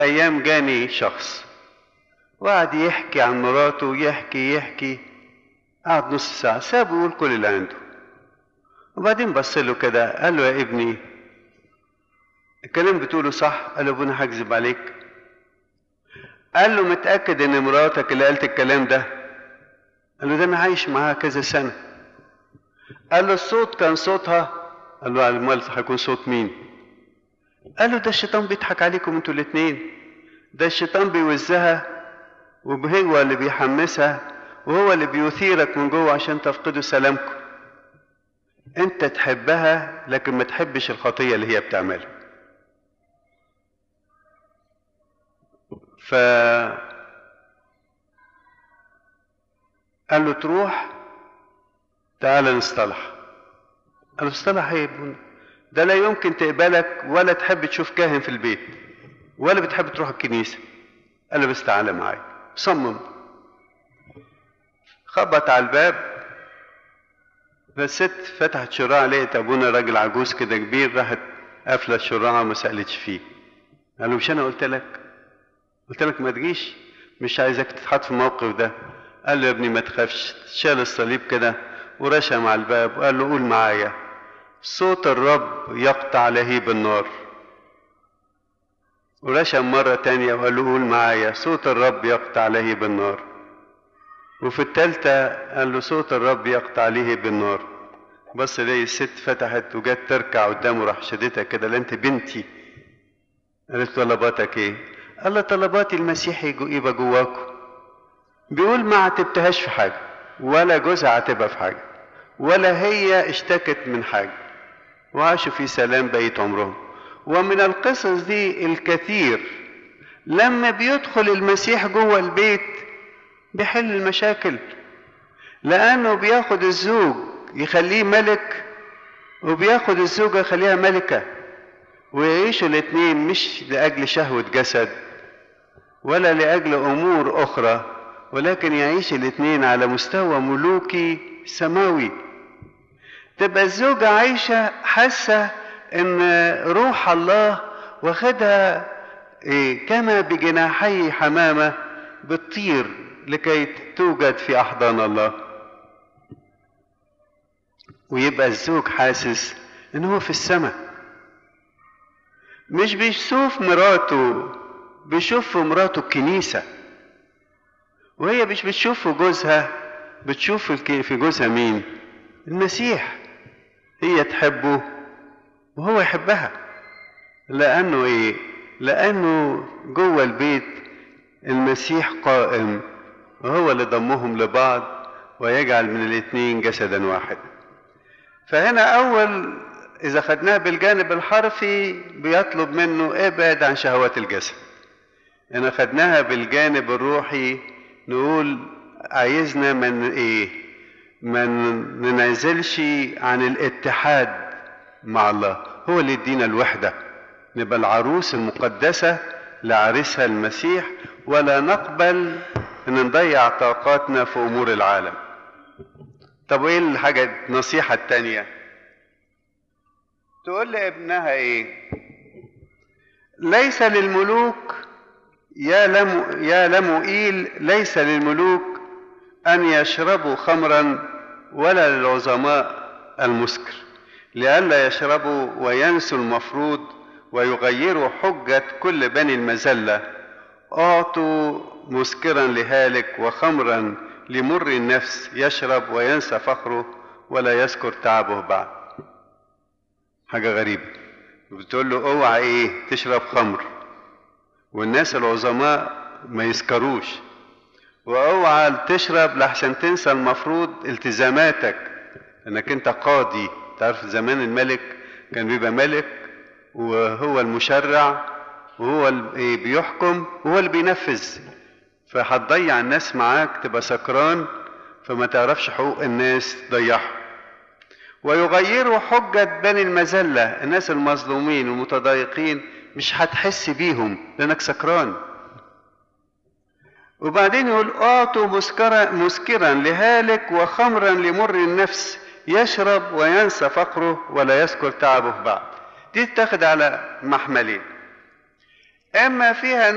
ايام جاني شخص وقعد يحكي عن مراته يحكي يحكي قعد نص ساعة سابه يقول كل اللي عنده وبعدين بص له كده قال له يا ابني الكلام بتقوله صح قال له ابونا هكذب عليك قال له متأكد ان مراتك اللي قالت الكلام ده قال له ده انا عايش معاها كذا سنة قال له الصوت كان صوتها قال له امال هيكون صوت مين قال له ده الشيطان بيضحك عليكم انتوا الاتنين ده الشيطان بيوزها وهو اللي بيحمسها وهو اللي بيثيرك من جوه عشان تفقدوا سلامكم انت تحبها لكن ما تحبش الخطيه اللي هي بتعملها ف قال له تروح تعال نصطلح قال له اصطلح ايه يا ابونا ده لا يمكن تقبلك ولا تحب تشوف كاهن في البيت ولا بتحب تروح الكنيسه قال له بس تعالى معايا صمم خبط على الباب فالست فتحت شراع لقيت ابونا راجل عجوز كده كبير راحت قافله الشراع وما سالتش فيه قال له مش انا قلت لك قلت لك ما تجيش مش عايزك تتحط في الموقف ده قال له يا ابني ما تخافش شال الصليب كده ورشم على الباب وقال له قول معايا صوت الرب يقطع لهيب النار ورشم مرة تانية وقال له قول معايا صوت الرب يقطع لهيب النار وفي التالتة قال له صوت الرب يقطع لهيب النار بص ليه الست فتحت وجت تركع قدامه راح شدتها كده لا انت بنتي قالت طلباتك ايه قال له طلباتي المسيح يبقى جواكم بيقول ما عاتبتهاش في حاجة ولا جوزها عاتبها في حاجة ولا هي اشتكت من حاجة وعاشوا في سلام بقية عمرهم ومن القصص دي الكثير لما بيدخل المسيح جوه البيت بيحل المشاكل لأنه بياخد الزوج يخليه ملك وبياخد الزوجة يخليها ملكة ويعيشوا الاتنين مش لأجل شهوة جسد ولا لأجل أمور أخرى ولكن يعيش الاتنين على مستوى ملوكي سماوي تبقى الزوجة عايشة حاسة ان روح الله واخدها إيه كما بجناحي حمامة بتطير لكي توجد في أحضان الله ويبقى الزوج حاسس ان هو في السماء مش بيشوف مراته بيشوف في مراته الكنيسة وهي مش بتشوف في جوزها بتشوف في جوزها مين المسيح هي تحبه وهو يحبها لأنه إيه لأنه جوه البيت المسيح قائم وهو اللي ضمهم لبعض ويجعل من الاثنين جسدا واحدا فهنا أول إذا خدناها بالجانب الحرفي بيطلب منه ابعد عن شهوات الجسد إن خدناها بالجانب الروحي نقول عايزنا من إيه ما ننعزلش عن الاتحاد مع الله هو اللي يدينا الوحدة نبقى العروس المقدسة لعريسها المسيح ولا نقبل ان نضيع طاقاتنا في امور العالم طب وايه الحاجة النصيحة التانية تقول لابنها ايه ليس للملوك يا لم يا لمؤيل ليس للملوك ان يشربوا خمرا ولا للعظماء المسكر لئلا يشربوا وينسوا المفروض ويغيروا حجة كل بني المزلة أعطوا مسكرا لهالك وخمرا لمر النفس يشرب وينسى فخره ولا يذكر تعبه بعد حاجة غريبة بتقول له اوعى ايه تشرب خمر والناس العظماء ما يسكروش واوعى تشرب لحسن تنسى المفروض التزاماتك انك انت قاضي تعرف زمان الملك كان بيبقى ملك وهو المشرع وهو اللي بيحكم وهو اللي بينفذ فهتضيع الناس معاك تبقى سكران فما تعرفش حقوق الناس تضيعها ويغيروا حجة بني المذلة الناس المظلومين والمتضايقين مش هتحس بيهم لأنك سكران وبعدين يقول أعطوا مسكرا, مسكرا لهالك وخمرا لمر النفس يشرب وينسى فقره ولا يذكر تعبه بعد دي تاخد على محملين اما فيها